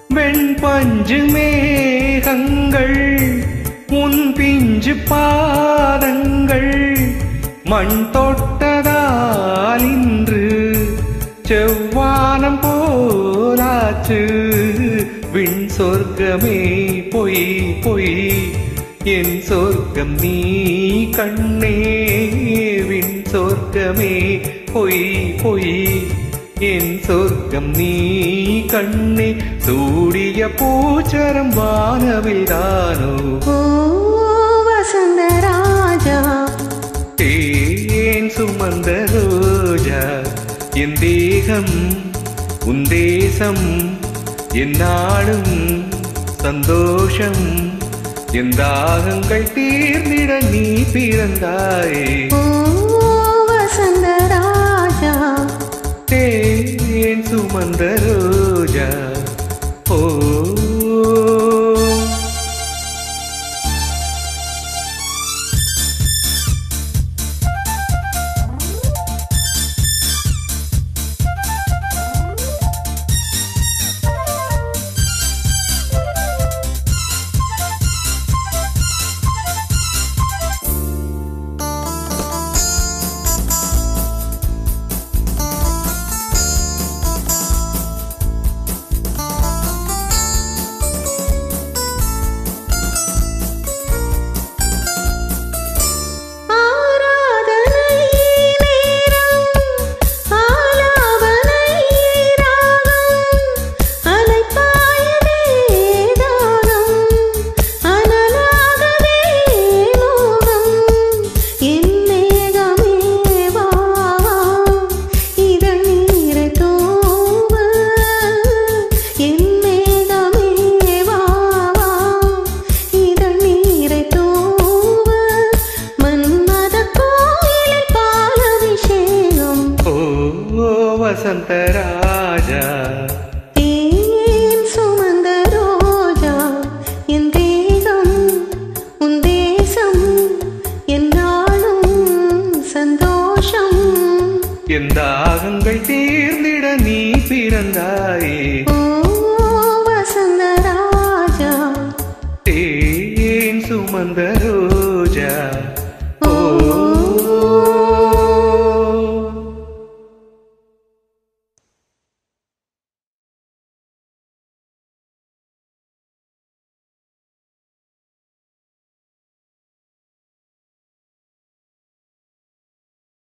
வெண்பஞ்சு மேகங்கள் உன் பிஞ்சு பாதங்கள் மண் தொட்டதால் இன்று செவ்வானம் போலாச்சு விண் சொர்க்கமே பொய் பொய் என் சொர்க்கம் நீ கண்ணே விண் சொர்க்கமே பொய் பொய் என் சொர்க்கம் நீ கண்ணே சூடிய பூச்சரம் வானவில் தானோ ஓ வசந்தராஜா தேன் சுமந்த ரோஜா என் தேகம் உன் தேசம் என் நாடும் சந்தோஷம் என் தாகங்கள் தீர்ந்திட நீ பிறந்தாயே ஓ வசந்தராஜா தேன் சுமந்த ரோஜா ஓ ஆராதனை நேரம் ஆலாபனை ராகம் அலைப்பாயதே தாகம் அனலாகவே மோகம் என் மேகமே வா வா இதழ் நீரை தூவ என் மேகமே வா வா இதழ் நீரை தூவ மன்மத கோயிலில் பாலபிஷேகம் ஓ வசந்த ராஜா தேன் சுமந்த ரோஜா என் தேகம் உன் தேசம் என்னாலும் சந்தோஷம் என் தாகங்கள் தீர்ந்திட நீ பிறந்தாயே ஓ வசந்த ராஜா தேன் சுமந்த